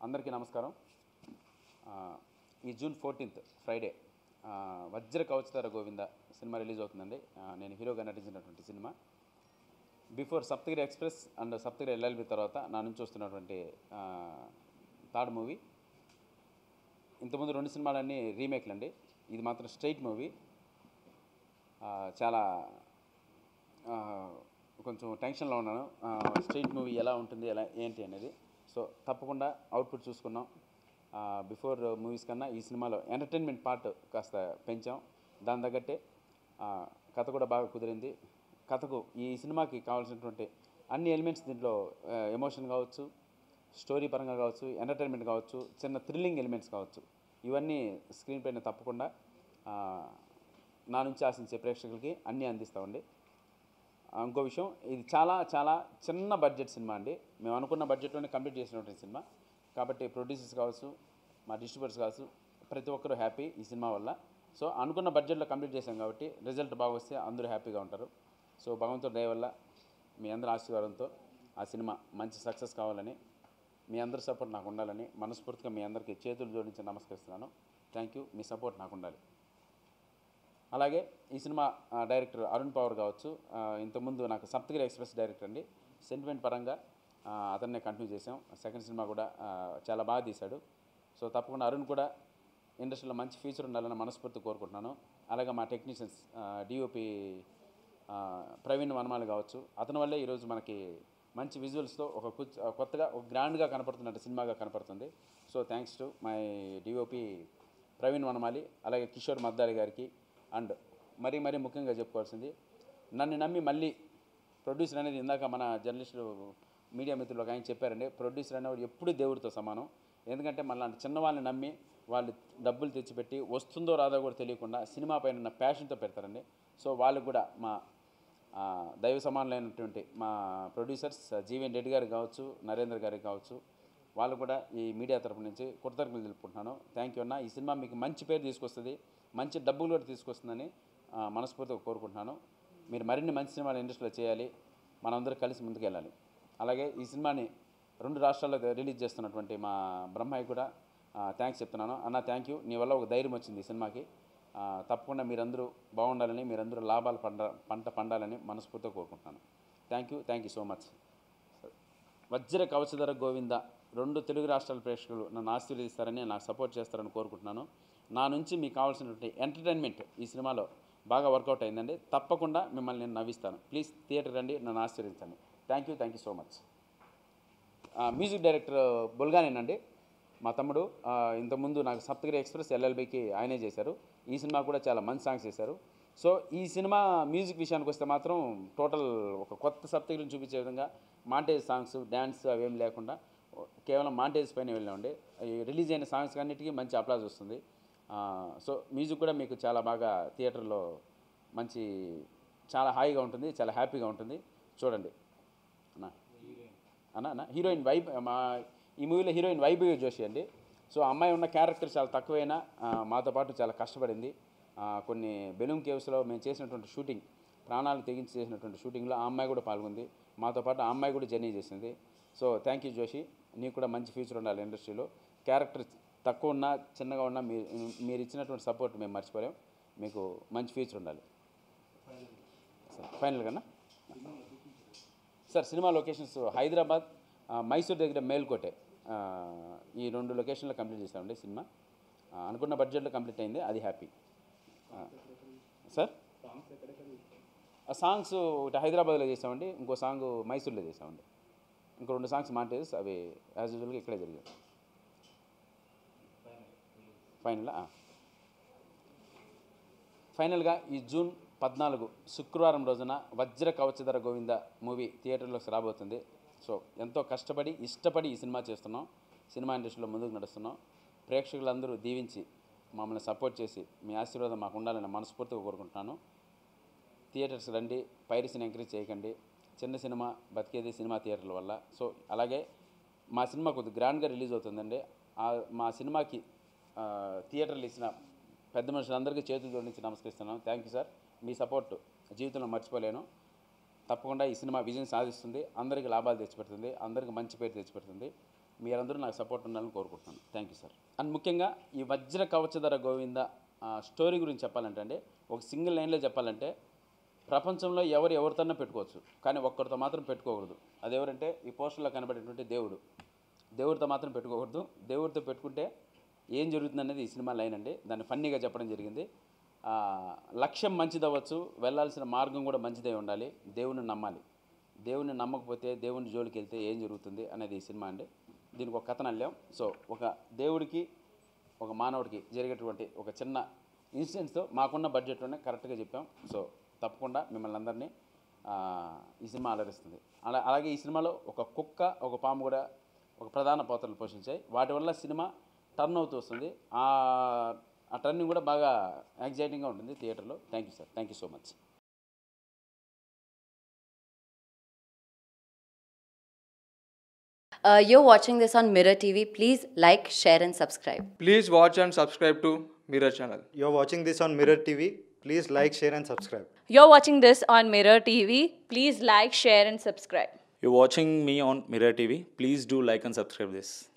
అందరికీ నమస్కారం ఆ, ఈ జూన్ ఫోర్టీన్త్ ఫ్రైడే ఆ, వజ్ర కవచతార గోవింద సినిమా రిలీజ్ అవుతుందండి ఆ, నేను హీరోగా నటించినటువంటి సినిమా before Saptagiri express and Saptagiri LLB తర్వాత నా నుంచి వస్తున్నటువంటి ఆ, థర్డ్ మూవీ ఇంతకుముందు రెండు సినిమాలన్నీ రీమేక్లు అండి ఇది మాత్రం స్ట్రైట్ మూవీ ఆ, చాలా ఆ, కొంచెం టెన్షన్లో ఉన్నాను స్ట్రైట్ మూవీ ఎలా ఉంటుంది ఎలా ఏంటి అనేది సో తప్పకుండా అవుట్పుట్ చూసుకున్నాం బిఫోర్ మూవీస్ కన్నా ఈ సినిమాలో ఎంటర్టైన్మెంట్ పార్ట్ కాస్త పెంచాం దాని తగ్గట్టే ఆ, కథ కూడా బాగా కుదిరింది కథకు ఈ సినిమాకి కావాల్సినటువంటి అన్ని ఎలిమెంట్స్ దీంట్లో ఎమోషన్ కావచ్చు స్టోరీ పరంగా కావచ్చు ఎంటర్టైన్మెంట్ కావచ్చు చిన్న థ్రిల్లింగ్ ఎలిమెంట్స్ కావచ్చు ఇవన్నీ స్క్రీన్ పైన తప్పకుండా ఆ, నా నుంచి ఆశించే ప్రేక్షకులకి అన్నీ అందిస్తామండి ఆ, ఇంకో విషయం ఇది చాలా చాలా చిన్న బడ్జెట్ సినిమా అండి మేము అనుకున్న బడ్జెట్లోనే కంప్లీట్ చేసినటువంటి సినిమా కాబట్టి ప్రొడ్యూసర్స్ కావచ్చు మా డిస్ట్రిబ్యూటర్స్ కావచ్చు ప్రతి ఒక్కరూ హ్యాపీ ఈ సినిమా వల్ల సో అనుకున్న బడ్జెట్లో కంప్లీట్ చేశాం కాబట్టి రిజల్ట్ బాగా వస్తే అందరూ హ్యాపీగా ఉంటారు సో భగవంతుడి దయ వల్ల మీ అందరి ఆశీర్వాదంతో ఆ సినిమా మంచి సక్సెస్ కావాలని మీ అందరి సపోర్ట్ నాకు ఉండాలని మనస్ఫూర్తిగా మీ అందరికీ చేతులు జోడించి నమస్కరిస్తున్నాను థ్యాంక్ యూ మీ సపోర్ట్ నాకు ఉండాలి అలాగే ఈ సినిమా ఆ, డైరెక్టర్ అరుణ్ పవర్ కావచ్చు ఆ, ఇంతకుముందు నాకు సప్తగిరి ఎక్స్ప్రెస్ డైరెక్టర్ అండి సెంటిమెంట్ పరంగా ఆ, అతన్నే కంటిన్యూ చేసాం సెకండ్ సినిమా కూడా ఆ, చాలా బాగా తీశాడు సో తప్పకుండా అరుణ్ కూడా ఇండస్ట్రీలో మంచి ఫ్యూచర్ ఉండాలని మనస్ఫూర్తి కోరుకుంటున్నాను అలాగే మా టెక్నీషియన్స్ డిఓపి ప్రవీణ్ వనమాలి కావచ్చు అతని వల్లే ఈరోజు మనకి మంచి విజువల్స్తో ఒక కుచ్- కొత్తగా ఒక గ్రాండ్గా కనపడుతున్నట్టు సినిమాగా కనపడుతుంది so thanks to my DOP Praveen Vanamali అలాగే కిషోర్ మద్దాలి గారికి అండ్ మరీ మరీ ముఖ్యంగా చెప్పుకోవాల్సింది నన్ను నమ్మి మళ్ళీ ప్రొడ్యూసర్ అనేది ఇందాక మన జర్నలిస్టులు మీడియా మిత్రులు ఒక ఆయన చెప్పారండి ప్రొడ్యూసర్ అనేవాడు ఎప్పుడు దేవుడితో సమానం ఎందుకంటే మన చిన్నవాళ్ళని నమ్మి వాళ్ళు డబ్బులు తెచ్చిపెట్టి వస్తుందో రాదో కూడా తెలియకుండా సినిమా పైన ఉన్న ప్యాషన్తో పెడతారండి సో వాళ్ళకు కూడా మా ఆ, దైవ సమానులైనటువంటి మా ప్రొడ్యూసర్స్ జీవన్ రెడ్డి గారికి కావచ్చు నరేంద్ర గారికి కావచ్చు వాళ్ళు కూడా ఈ మీడియా తరపు నుంచి కృతజ్ఞతలు తెలుపుకుంటున్నాను థ్యాంక్ యూ అన్న ఈ సినిమా మీకు మంచి పేరు తీసుకొస్తుంది మంచి డబ్బులు కూడా తీసుకొస్తుందని ఆ, మనస్ఫూర్తిగా కోరుకుంటున్నాను మీరు మరిన్ని మంచి సినిమాలు ఇండస్ట్రీలో చేయాలి మనందరూ కలిసి ముందుకు వెళ్ళాలి అలాగే ఈ సినిమాని రెండు రాష్ట్రాల్లో రిలీజ్ చేస్తున్నటువంటి మా బ్రహ్మయ్య కూడా థ్యాంక్స్ చెప్తున్నాను అన్న థ్యాంక్ యూ నీ వల్ల ఒక ధైర్యం వచ్చింది ఈ సినిమాకి ఆ, తప్పకుండా మీరందరూ బాగుండాలని మీరందరూ లాభాలు పండ పంట పండాలని మనస్ఫూర్తిగా కోరుకుంటున్నాను thank you thank you so much వజ్ర కవచధర గోవింద రెండు తెలుగు రాష్ట్రాల ప్రేక్షకులు నన్ను ఆశీర్వదిస్తారని నాకు సపోర్ట్ చేస్తారని కోరుకుంటున్నాను నా నుంచి మీకు కావాల్సినటువంటి ఎంటర్టైన్మెంట్ ఈ సినిమాలో బాగా వర్కౌట్ అయిందండి తప్పకుండా మిమ్మల్ని నేను నవ్విస్తాను ప్లీజ్ థియేటర్ రండి నన్ను ఆశీర్వదించండి thank you thank you so much ఆ, మ్యూజిక్ డైరెక్టర్ బుల్గానేనండి మా తమ్ముడు ఆ, ఇంతకుముందు నాకు సప్తగిరి ఎక్స్ప్రెస్ ఎల్ఎల్బికి ఆయనే చేశారు ఈ సినిమా కూడా చాలా మంచి సాంగ్స్ చేశారు సో ఈ సినిమా మ్యూజిక్ విషయానికి వస్తే మాత్రం టోటల్ ఒక కొత్త సప్తగిరిని చూపించే విధంగా మాంటేజ్ సాంగ్స్ డ్యాన్స్ అవేం లేకుండా కేవలం మాంటేజ్ పైన వెళ్ళామండి ఈ రిలీజ్ అయిన సాంగ్స్ అన్నిటికీ మంచి అప్లాజ్ వస్తుంది ఆ, సో మ్యూజిక్ కూడా మీకు చాలా బాగా థియేటర్లో మంచి చాలా హాయిగా ఉంటుంది చాలా హ్యాపీగా ఉంటుంది చూడండి అన్నా అన్న అన్న హీరోయిన్ వైబ్ మా ఈ మూవీలో హీరోయిన్ వైభవి జోషి అండి సో ఆ అమ్మాయి ఉన్న క్యారెక్టర్ చాలా తక్కువైనా ఆ, మాతో పాటు చాలా కష్టపడింది ఆ, కొన్ని బెలూమ్ కేవ్స్లో మేము చేసినటువంటి షూటింగ్ ప్రాణాలు తెగించి చేసినటువంటి షూటింగ్లో ఆ అమ్మాయి కూడా పాల్గొంది మాతో పాటు ఆ అమ్మాయి కూడా జర్నీ చేసింది సో థ్యాంక్ యూ జోషి నీకు కూడా మంచి ఫ్యూచర్ ఉండాలి ఇండస్ట్రీలో క్యారెక్టర్ తక్కువ ఉన్నా చిన్నగా ఉన్నా మీరు మీరు ఇచ్చినటువంటి సపోర్ట్ మేము మర్చిపోలేం మీకు మంచి ఫ్యూచర్ ఉండాలి సార్ ఫైనల్ కన్నా సార్ సినిమా లొకేషన్స్ హైదరాబాద్ ఆ, మైసూర్ దగ్గర మేల్కోటే ఆ, ఈ రెండు లొకేషన్లో కంప్లీట్ చేసామండి సినిమా ఆ, అనుకున్న బడ్జెట్లో కంప్లీట్ అయింది అది హ్యాపీ ఆ, సార్ ఆ సాంగ్స్ ఒకటి హైదరాబాద్లో చేసామండి ఇంకో సాంగ్ మైసూర్లో చేసామండి ఇంకో రెండు సాంగ్స్ మాంటేజ్ అవి యాజ్ యూజువల్గా ఇక్కడే జరిగాయి ఫైనల్ ఫైనల్గా ఈ జూన్ పద్నాలుగు శుక్రవారం రోజున వజ్ర కవచధర గోవింద మూవీ థియేటర్లోకి రాబోతుంది సో ఎంతో కష్టపడి ఇష్టపడి ఈ సినిమా చేస్తున్నాం సినిమా ఇండస్ట్రీలో ముందుకు నడుస్తున్నాం ప్రేక్షకులందరూ దీవించి మమ్మల్ని సపోర్ట్ చేసి మీ ఆశీర్వాదం మాకు ఉండాలని మనస్ఫూర్తిగా కోరుకుంటున్నాను థియేటర్స్ రండి పైరసీని ఎంకరేజ్ చేయకండి చిన్న సినిమా బతికేది సినిమా థియేటర్ల వల్ల సో అలాగే మా సినిమా కొద్దిగా గ్రాండ్గా రిలీజ్ అవుతుందండి ఆ మా సినిమాకి ఆ, థియేటర్లు ఇచ్చిన పెద్ద మనుషులందరికీ చేతులు జోడించి నమస్కరిస్తున్నాను థ్యాంక్ యూ సార్ మీ సపోర్ట్ జీవితంలో మర్చిపోలేను తప్పకుండా ఈ సినిమా విజయం సాధిస్తుంది అందరికీ లాభాలు తెచ్చిపెడుతుంది అందరికీ మంచి పేరు తెచ్చిపెడుతుంది మీరందరూ నాకు సపోర్ట్ ఉండాలని కోరుకుంటున్నాను థ్యాంక్ యూ సార్ అండ్ ముఖ్యంగా ఈ వజ్ర కవచధర గోవింద ఆ, స్టోరీ గురించి చెప్పాలంటే అండి ఒక సింగిల్ లైన్లో చెప్పాలంటే ప్రపంచంలో ఎవరు ఎవరితోనే పెట్టుకోవచ్చు కానీ ఒక్కరితో మాత్రం పెట్టుకోకూడదు అదెవరంటే ఈ పోస్టర్లో కనబడేటువంటి దేవుడు దేవుడితో మాత్రం పెట్టుకోకూడదు దేవుడితో పెట్టుకుంటే ఏం జరుగుతుంది అనేది ఈ సినిమా లైన్ అండి దాన్ని ఫన్నీగా చెప్పడం జరిగింది ఆ, లక్ష్యం మంచిదవ్వచ్చు వెళ్ళాల్సిన మార్గం కూడా మంచిదే ఉండాలి దేవుని నమ్మాలి దేవుని నమ్మకపోతే దేవుని జోలికి వెళ్తే ఏం జరుగుతుంది అనేది ఈ సినిమా అండి దీనికి ఒక కథను అల్లాం సో ఒక దేవుడికి ఒక మానవుడికి జరిగేటువంటి ఒక చిన్న ఇన్సిడెంట్స్తో మాకున్న బడ్జెట్లోనే కరెక్ట్గా చెప్పాం సో తప్పకుండా మిమ్మల్ని అందరినీ ఆ, ఈ సినిమా అలరిస్తుంది అలా అలాగే ఈ సినిమాలో ఒక కుక్క ఒక పాము కూడా ఒక ప్రధాన పాత్రలు పోషించాయి వాటి వల్ల సినిమా టర్న్ అవుతూ వస్తుంది ఆ ఆ టర్నింగ్ కూడా బాగా ఎగ్జైటింగ్గా ఉంటుంది థియేటర్లో thank you sir thank you so much Uh, you're watching this on Mirror TV. Please like, share, and subscribe. Please watch and subscribe to Mirror channel. You're watching this on Mirror TV. Please like, share, and subscribe. You're watching this on Mirror TV. Please like, share, and subscribe. You're watching me on Mirror TV. Please do like and subscribe this.